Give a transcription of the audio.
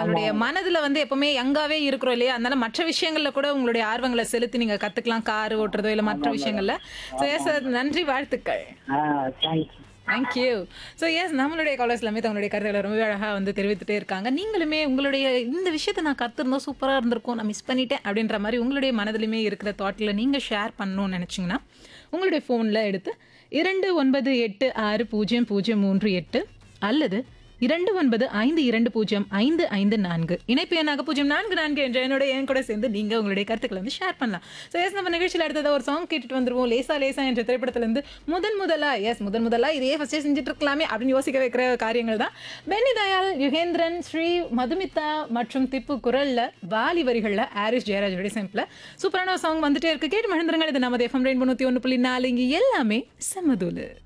அதனுடைய மனதுல வந்து எப்பவுமே யங்காவே இருக்கிறோம் இல்லையா அதனால மற்ற விஷயங்கள்ல கூட உங்களுடைய ஆர்வங்களை செலுத்தி நீங்க கத்துக்கலாம் கார் ஓட்டுறதோ இல்ல மற்ற விஷயங்கள்ல ஸோ எஸ் சார் நன்றி வாழ்த்துக்கள் ஆ தேங்க்ஸ் தேங்க்யூ ஸோ எஸ் நம்மளுடைய காலர்ஸ் எல்லாமே தங்களுடைய கருத்துக்களை ரொம்ப அழகாக வந்து தெரிவித்துட்டே இருக்காங்க நீங்களுமே உங்களுடைய இந்த விஷயத்தை நான் கற்றுருந்தோம் சூப்பராக இருந்திருக்கும் நான் மிஸ் பண்ணிட்டேன் அப்படின்ற மாதிரி உங்களுடைய மனதிலுமே இருக்கிற தாட்டில் நீங்கள் ஷேர் பண்ணணும்னு நினச்சிங்கன்னா உங்களுடைய ஃபோனில் எடுத்து இரண்டு ஒன்பது எட்டு ஆறு பூஜ்ஜியம் பூஜ்ஜியம் மூன்று எட்டு அல்லது இரண்டு ஒன்பது ஐந்து இரண்டு பூஜ்ஜியம் ஐந்து ஐந்து நான்கு இணைப்பு எண்ணாக பூஜ்ஜியம் நான்கு நான்கு என்ற என்னோட என் கூட சேர்ந்து நீங்கள் உங்களுடைய கருத்துக்களை வந்து ஷேர் பண்ணலாம் ஸோ எஸ் நம்ம நிகழ்ச்சியில் அடுத்தது ஒரு சாங் கேட்டுட்டு வந்துருவோம் லேசா லேசா என்ற திரைப்படத்திலிருந்து முதன் முதலா எஸ் முதன் முதலா இதையே ஃபஸ்ட்டே செஞ்சுட்டு இருக்கலாமே அப்படின்னு யோசிக்க வைக்கிற காரியங்கள் தான் பென்னி தயாள் யுகேந்திரன் ஸ்ரீ மதுமிதா மற்றும் திப்பு குரல்ல வாலி வரிகளில் ஆரிஸ் ஜெயராஜ் செம்பில் சூப்பரான ஒரு சாங் வந்துட்டே இருக்கு கேட்டு மகிழ்ந்துருங்க இது நம்ம எஃப்எம் ரெயின் தொண்ணூற்றி ஒன்று புள்ளி நாலு இங்கே எல்லாமே செம்மதூலு